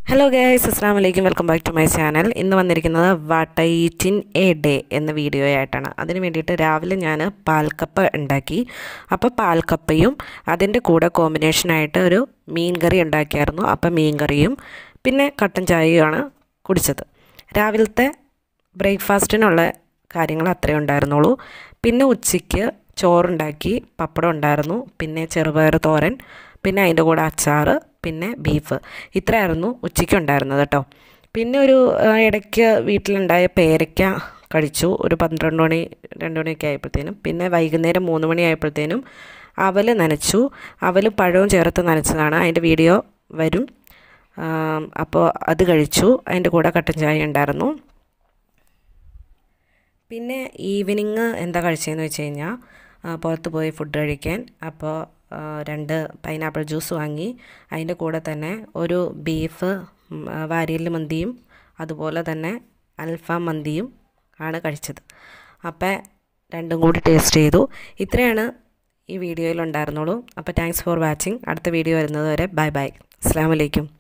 hello guys അസ്സാം വലൈക്കും welcome back to my channel ഇന്ന് വന്നിരിക്കുന്നത് what I eat in a day എന്ന വീഡിയോ ആയിട്ടാണ് അതിന് വേണ്ടിയിട്ട് രാവിലെ ഞാൻ പാൽക്കപ്പ ഉണ്ടാക്കി അപ്പോൾ പാൽക്കപ്പയും അതിൻ്റെ കൂടെ കോമ്പിനേഷനായിട്ട് ഒരു മീൻ കറി ഉണ്ടാക്കിയായിരുന്നു അപ്പോൾ മീൻ കറിയും പിന്നെ കട്ടൻ ചായയുമാണ് കുടിച്ചത് രാവിലത്തെ ബ്രേക്ക്ഫാസ്റ്റിനുള്ള കാര്യങ്ങൾ അത്രയേ ഉണ്ടായിരുന്നുള്ളൂ പിന്നെ ഉച്ചയ്ക്ക് ചോറുണ്ടാക്കി പപ്പടം ഉണ്ടായിരുന്നു പിന്നെ ചെറുപയർ തോരൻ പിന്നെ അതിൻ്റെ കൂടെ അച്ചാർ പിന്നെ ബീഫ് ഇത്രയായിരുന്നു ഉച്ചയ്ക്ക് ഉണ്ടായിരുന്നത് കേട്ടോ പിന്നെ ഒരു ആ, ഇടയ്ക്ക് വീട്ടിലുണ്ടായ പേരയ്ക്ക കഴിച്ചു ഒരു പന്ത്രണ്ട് മണി രണ്ട് മണിയൊക്കെ ആയപ്പോഴത്തേനും പിന്നെ വൈകുന്നേരം മൂന്ന് മണി ആയപ്പോഴത്തേനും അവൽ നനച്ചു അവൽ പഴവും ചേർത്ത് നനച്ചതാണ് അതിൻ്റെ വീഡിയോ വരും ആം, അപ്പോൾ അത് കഴിച്ചു അതിൻ്റെ കൂടെ കട്ടൻ ചായ ഉണ്ടായിരുന്നു പിന്നെ ഈവനിങ് എന്താ കഴിച്ചതെന്ന് വെച്ച് കഴിഞ്ഞാൽ ആ, പുറത്ത് പോയി ഫുഡ് കഴിക്കാൻ അപ്പോൾ ആ, രണ്ട് പൈനാപ്പിൾ ജ്യൂസ് വാങ്ങി അതിൻ്റെ കൂടെ തന്നെ ഒരു ബീഫ് ഉം, ആ, വാരിയൽ മന്തിയും അതുപോലെ തന്നെ അൽഫാം മന്തിയും ആണ് കഴിച്ചത് അപ്പോൾ രണ്ടും കൂടി ടേസ്റ്റ് ചെയ്തു ഇത്രയാണ് ഈ വീഡിയോയിൽ ഉണ്ടായിരുന്നുള്ളൂ അപ്പോൾ താങ്ക്സ് ഫോർ വാച്ചിങ് അടുത്ത വീഡിയോ വരുന്നത് വരെ ബൈ ബൈ അസ്സാം വലൈക്കും